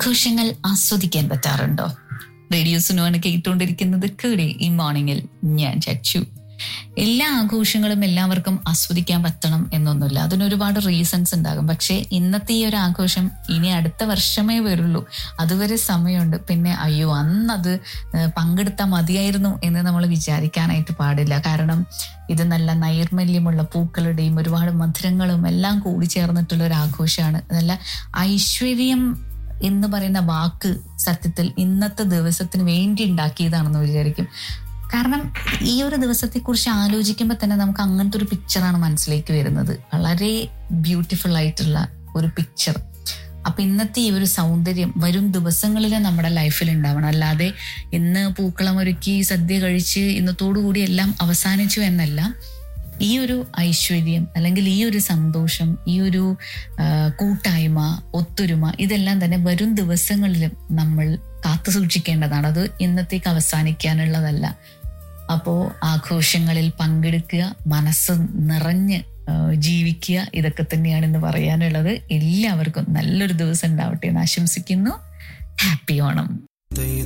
ആഘോഷങ്ങൾ ആസ്വദിക്കാൻ പറ്റാറുണ്ടോ റേഡിയോസിനുമാണ് കേട്ടുകൊണ്ടിരിക്കുന്നത് കേടെ ഈ മോർണിംഗിൽ ഞാൻ ചച്ചു എല്ലാ ആഘോഷങ്ങളും എല്ലാവർക്കും ആസ്വദിക്കാൻ പറ്റണം എന്നൊന്നുമില്ല അതിന് ഒരുപാട് റീസൺസ് ഉണ്ടാകും പക്ഷേ ഇന്നത്തെ ഈ ഒരു ആഘോഷം ഇനി അടുത്ത വർഷമേ വരുള്ളൂ അതുവരെ സമയമുണ്ട് പിന്നെ അയ്യോ അന്നത് ഏഹ്, പങ്കെടുത്താൽ മതിയായിരുന്നു എന്ന് നമ്മൾ വിചാരിക്കാനായിട്ട് പാടില്ല കാരണം ഇത് നല്ല നൈർമല്യമുള്ള പൂക്കളുടെയും ഒരുപാട് മധുരങ്ങളും എല്ലാം കൂടി ചേർന്നിട്ടുള്ള ഒരു ആഘോഷമാണ് നല്ല ഐശ്വര്യം എന്ന് പറയുന്ന വാക്ക് സത്യത്തിൽ ഇന്നത്തെ ദിവസത്തിന് വേണ്ടി ഉണ്ടാക്കിയതാണെന്ന് വിചാരിക്കും കാരണം ഈ ഒരു ദിവസത്തെക്കുറിച്ച് ആലോചിക്കുമ്പോൾ തന്നെ നമുക്ക് അങ്ങനത്തെ ഒരു പിക്ചറാണ് മനസ്സിലേക്ക് വരുന്നത് വളരെ ബ്യൂട്ടിഫുൾ ആയിട്ടുള്ള ഒരു പിക്ചർ അപ്പൊ ഇന്നത്തെ ഈ ഒരു സൗന്ദര്യം വരും ദിവസങ്ങളിൽ നമ്മുടെ ലൈഫിൽ ഉണ്ടാവണം അല്ലാതെ ഇന്ന് പൂക്കളം ഒരുക്കി സദ്യ കഴിച്ച് ഇന്നത്തോടുകൂടി എല്ലാം അവസാനിച്ചു എന്നല്ല ഈ ഒരു ഐശ്വര്യം അല്ലെങ്കിൽ ഈ ഒരു സന്തോഷം ഈ ഒരു ആ, കൂട്ടായ്മ ഒത്തൊരുമ ഇതെല്ലാം തന്നെ വരും ദിവസങ്ങളിലും നമ്മൾ കാത്തു സൂക്ഷിക്കേണ്ടതാണ് അത് ഇന്നത്തേക്ക് അവസാനിക്കാനുള്ളതല്ല അപ്പോൾ ആഘോഷങ്ങളിൽ പങ്കെടുക്കുക മനസ്സ് നിറഞ്ഞ് ആ, ജീവിക്കുക ഇതൊക്കെ തന്നെയാണ് ഇന്ന് പറയാനുള്ളത് എല്ലാവർക്കും നല്ലൊരു ദിവസം ഉണ്ടാവട്ടെ എന്ന് ആശംസിക്കുന്നു ഹാപ്പി ഓണം